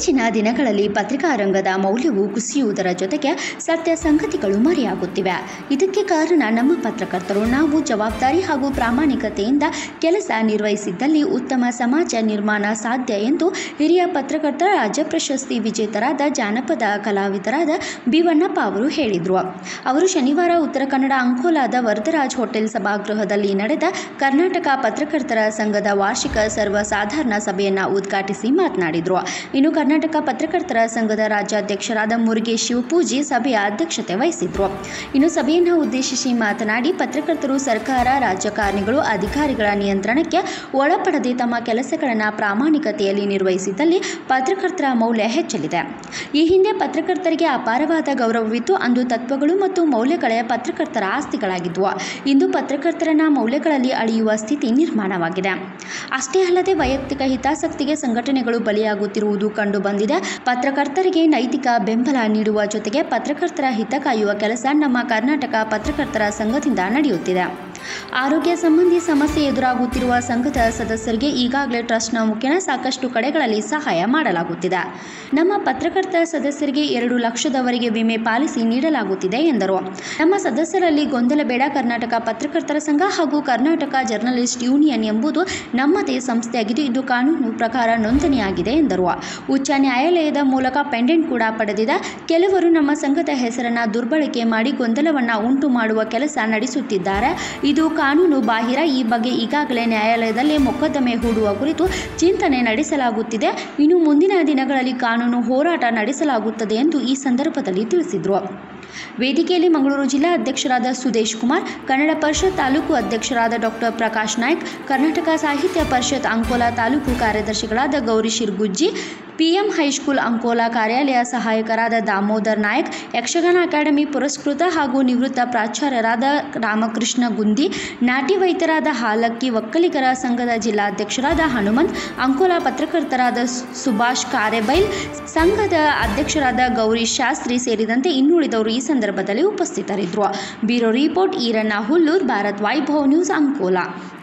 ಇತ್ತೀಚಿನ ದಿನಗಳಲ್ಲಿ ಪತ್ರಿಕಾ ರಂಗದ ಮೌಲ್ಯವು ಕುಸಿಯುವುದರ ಜೊತೆಗೆ ಸತ್ಯ ಸಂಗತಿಗಳು ಮರೆಯಾಗುತ್ತಿವೆ ಇದಕ್ಕೆ ಕಾರಣ ನಮ್ಮ ಪತ್ರಕರ್ತರು ನಾವು ಜವಾಬ್ದಾರಿ ಹಾಗೂ ಪ್ರಾಮಾಣಿಕತೆಯಿಂದ ಕೆಲಸ ನಿರ್ವಹಿಸಿದ್ದಲ್ಲಿ ಉತ್ತಮ ಸಮಾಜ ನಿರ್ಮಾಣ ಸಾಧ್ಯ ಎಂದು ಹಿರಿಯ ಪತ್ರಕರ್ತರ ರಾಜ್ಯ ಪ್ರಶಸ್ತಿ ವಿಜೇತರಾದ ಜಾನಪದ ಕಲಾವಿದರಾದ ಬಿವಣ್ಣಪ್ಪ ಅವರು ಹೇಳಿದರು ಅವರು ಶನಿವಾರ ಉತ್ತರ ಕನ್ನಡ ಅಂಕೋಲಾದ ವರದರಾಜ್ ಹೋಟೆಲ್ ಸಭಾಗೃಹದಲ್ಲಿ ನಡೆದ ಕರ್ನಾಟಕ ಪತ್ರಕರ್ತರ ಸಂಘದ ವಾರ್ಷಿಕ ಸರ್ವಸಾಧಾರಣ ಸಭೆಯನ್ನು ಉದ್ಘಾಟಿಸಿ ಮಾತನಾಡಿದರು ಇನ್ನು ಕರ್ನಾಟಕ ಪತ್ರಕರ್ತರ ಸಂಘದ ರಾಜ್ಯಾಧ್ಯಕ್ಷರಾದ ಮುರುಗೇಶ್ ಶಿವಪೂಜಿ ಸಭೆಯ ಅಧ್ಯಕ್ಷತೆ ವಹಿಸಿದ್ರು ಇನ್ನು ಸಭೆಯನ್ನು ಉದ್ದೇಶಿಸಿ ಮಾತನಾಡಿ ಪತ್ರಕರ್ತರು ಸರ್ಕಾರ ರಾಜಕಾರಣಿಗಳು ಅಧಿಕಾರಿಗಳ ನಿಯಂತ್ರಣಕ್ಕೆ ಒಳಪಡದೆ ತಮ್ಮ ಕೆಲಸಗಳನ್ನು ಪ್ರಾಮಾಣಿಕತೆಯಲ್ಲಿ ನಿರ್ವಹಿಸಿದ್ದಲ್ಲಿ ಪತ್ರಕರ್ತರ ಮೌಲ್ಯ ಹೆಚ್ಚಲಿದೆ ಈ ಹಿಂದೆ ಪತ್ರಕರ್ತರಿಗೆ ಅಪಾರವಾದ ಗೌರವವಿತ್ತು ಅಂದು ತತ್ವಗಳು ಮತ್ತು ಮೌಲ್ಯಗಳೇ ಪತ್ರಕರ್ತರ ಆಸ್ತಿಗಳಾಗಿದ್ವು ಇಂದು ಪತ್ರಕರ್ತರನ್ನ ಮೌಲ್ಯಗಳಲ್ಲಿ ಅಳೆಯುವ ಸ್ಥಿತಿ ನಿರ್ಮಾಣವಾಗಿದೆ ಅಷ್ಟೇ ಅಲ್ಲದೆ ವೈಯಕ್ತಿಕ ಹಿತಾಸಕ್ತಿಗೆ ಸಂಘಟನೆಗಳು ಬಲಿಯಾಗುತ್ತಿರುವುದು ಕಂಡುಬಂದಿದೆ ಪತ್ರಕರ್ತರಿಗೆ ನೈತಿಕ ಬೆಂಬಲ ನೀಡುವ ಜೊತೆಗೆ ಪತ್ರಕರ್ತರ ಹಿತ ಕಾಯುವ ಕೆಲಸ ನಮ್ಮ ಕರ್ನಾಟಕ ಪತ್ರಕರ್ತರ ಸಂಘದಿಂದ ನಡೆಯುತ್ತಿದೆ ಆರೋಗ್ಯ ಸಂಬಂಧಿ ಸಮಸ್ಯೆ ಎದುರಾಗುತ್ತಿರುವ ಸಂಘದ ಸದಸ್ಯರಿಗೆ ಈಗಾಗಲೇ ಟ್ರಸ್ಟ್ನ ಮುಖೇನ ಸಾಕಷ್ಟು ಕಡೆಗಳಲ್ಲಿ ಸಹಾಯ ಮಾಡಲಾಗುತ್ತಿದೆ ನಮ್ಮ ಪತ್ರಕರ್ತರ ಸದಸ್ಯರಿಗೆ ಎರಡು ಲಕ್ಷದವರೆಗೆ ವಿಮೆ ಪಾಲಿಸಿ ನೀಡಲಾಗುತ್ತಿದೆ ಎಂದರು ನಮ್ಮ ಸದಸ್ಯರಲ್ಲಿ ಗೊಂದಲ ಬೇಡ ಕರ್ನಾಟಕ ಪತ್ರಕರ್ತರ ಸಂಘ ಹಾಗೂ ಕರ್ನಾಟಕ ಜರ್ನಲಿಸ್ಟ್ ಯೂನಿಯನ್ ಎಂಬುದು ನಮ್ಮದೇ ಸಂಸ್ಥೆಯಾಗಿದ್ದು ಇದು ಕಾನೂನು ಪ್ರಕಾರ ನೋಂದಣಿಯಾಗಿದೆ ಎಂದರು ಉಚ್ಚ ನ್ಯಾಯಾಲಯದ ಮೂಲಕ ಪೆಂಡೆಂಟ್ ಕೂಡ ಪಡೆದಿದೆ ಕೆಲವರು ನಮ್ಮ ಸಂಘದ ಹೆಸರನ್ನು ದುರ್ಬಳಕೆ ಮಾಡಿ ಗೊಂದಲವನ್ನು ಉಂಟು ಮಾಡುವ ಕೆಲಸ ನಡೆಸುತ್ತಿದ್ದಾರೆ ಇದು ಕಾನೂನು ಬಾಹಿರ ಈ ಬಗ್ಗೆ ಈಗಾಗಲೇ ನ್ಯಾಯಾಲಯದಲ್ಲಿ ಮೊಕದ್ದಮೆ ಹೂಡುವ ಕುರಿತು ಚಿಂತನೆ ನಡೆಸಲಾಗುತ್ತಿದೆ ಇನ್ನು ಮುಂದಿನ ದಿನಗಳಲ್ಲಿ ಕಾನೂನು ಹೋರಾಟ ನಡೆಸಲಾಗುತ್ತದೆ ಎಂದು ಈ ಸಂದರ್ಭದಲ್ಲಿ ತಿಳಿಸಿದರು ವೇದಿಕೆಯಲ್ಲಿ ಮಂಗಳೂರು ಜಿಲ್ಲಾ ಅಧ್ಯಕ್ಷರಾದ ಸುದೇಶ್ ಕುಮಾರ್ ಕನ್ನಡ ಪರಿಷತ್ ತಾಲೂಕು ಅಧ್ಯಕ್ಷರಾದ ಡಾಕ್ಟರ್ ಪ್ರಕಾಶ್ ನಾಯ್ಕ್ ಕರ್ನಾಟಕ ಸಾಹಿತ್ಯ ಪರಿಷತ್ ಅಂಕೋಲಾ ತಾಲೂಕು ಕಾರ್ಯದರ್ಶಿಗಳಾದ ಗೌರಿ ಶಿರ್ಗುಜ್ಜಿ ಪಿಎಂ ಹೈಸ್ಕೂಲ್ ಅಂಕೋಲಾ ಕಾರ್ಯಾಲಯ ಸಹಾಯಕರಾದ ದಾಮೋದರ್ ನಾಯಕ್ ಯಕ್ಷಗಾನ ಅಕಾಡೆಮಿ ಪುರಸ್ಕೃತ ಹಾಗೂ ನಿವೃತ್ತ ಪ್ರಾಚಾರ್ಯರಾದ ರಾಮಕೃಷ್ಣ ಗುಂದಿ ನಾಟಿ ವೈದ್ಯರಾದ ಹಾಲಕ್ಕಿ ಒಕ್ಕಲಿಗರ ಸಂಘದ ಜಿಲ್ಲಾಧ್ಯಕ್ಷರಾದ ಹನುಮಂತ್ ಅಂಕೋಲಾ ಪತ್ರಕರ್ತರಾದ ಸು- ಸುಭಾಷ್ ಕಾರೆಬೈಲ್ ಸಂಘದ ಅಧ್ಯಕ್ಷರಾದ ಗೌರಿ ಶಾಸ್ತ್ರಿ ಸೇರಿದಂತೆ ಇನ್ನುಳಿದವರು ಈ ಸಂದರ್ಭದಲ್ಲಿ ಉಪಸ್ಥಿತರಿದ್ದರು bureau report Iranna Hullur Bharat Vaibhav news Ankola